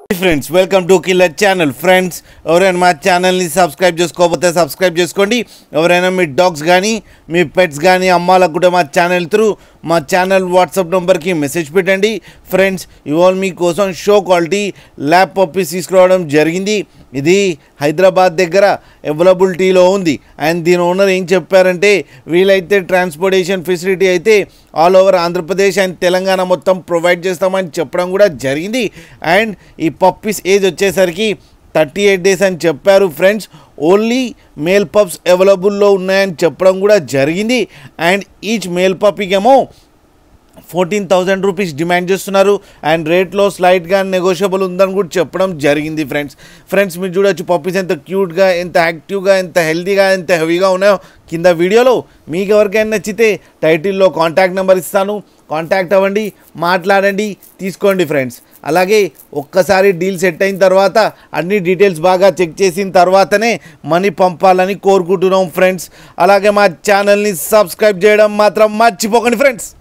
friends welcome to killer channel friends ఎవరైనా మా ఛానల్ని సబ్స్క్రైబ్ చేసుకోకపోతే సబ్స్క్రైబ్ చేసుకోండి ఎవరైనా మీ డాగ్స్ కానీ మీ పెట్స్ కానీ అమ్మాలకు కూడా మా ఛానల్ త్రూ మా ఛానల్ వాట్సాప్ నెంబర్కి మెసేజ్ పెట్టండి ఫ్రెండ్స్ ఇవాళ మీకోసం షో క్వాలిటీ ల్యాప్ పప్పీస్ తీసుకురావడం జరిగింది ఇది హైదరాబాద్ దగ్గర అవైలబిలిటీలో ఉంది అండ్ దీని ఓనర్ ఏం చెప్పారంటే వీలైతే ట్రాన్స్పోర్టేషన్ ఫెసిలిటీ అయితే all over Andhra Pradesh and Telangana మొత్తం ప్రొవైడ్ చేస్తామని చెప్పడం కూడా జరిగింది అండ్ ఈ పప్పీస్ ఏజ్ వచ్చేసరికి థర్టీ ఎయిట్ డేస్ అని చెప్పారు ఫ్రెండ్స్ ఓన్లీ మేల్ పప్స్ అవైలబుల్లో ఉన్నాయని చెప్పడం కూడా జరిగింది అండ్ ఈచ్ మేల్ పప్పీకేమో ఫోర్టీన్ థౌజండ్ రూపీస్ డిమాండ్ చేస్తున్నారు అండ్ రేట్లో స్లైట్గా నెగోషియబుల్ ఉందని కూడా చెప్పడం జరిగింది ఫ్రెండ్స్ ఫ్రెండ్స్ మీరు చూడొచ్చు పప్పీస్ ఎంత క్యూట్గా ఎంత యాక్టివ్గా ఎంత హెల్తీగా ఎంత హెవీగా ఉన్నాయో కింద వీడియోలో మీకు ఎవరికైనా నచ్చితే టైటిల్లో కాంటాక్ట్ నెంబర్ ఇస్తాను కాంటాక్ట్ అవ్వండి మాట్లాడండి తీసుకోండి ఫ్రెండ్స్ అలాగే ఒక్కసారి డీల్ సెట్ అయిన తర్వాత అన్ని డీటెయిల్స్ బాగా చెక్ చేసిన తర్వాతనే మనీ పంపాలని కోరుకుంటున్నాం ఫ్రెండ్స్ అలాగే మా ఛానల్ని సబ్స్క్రైబ్ చేయడం మాత్రం మర్చిపోకండి ఫ్రెండ్స్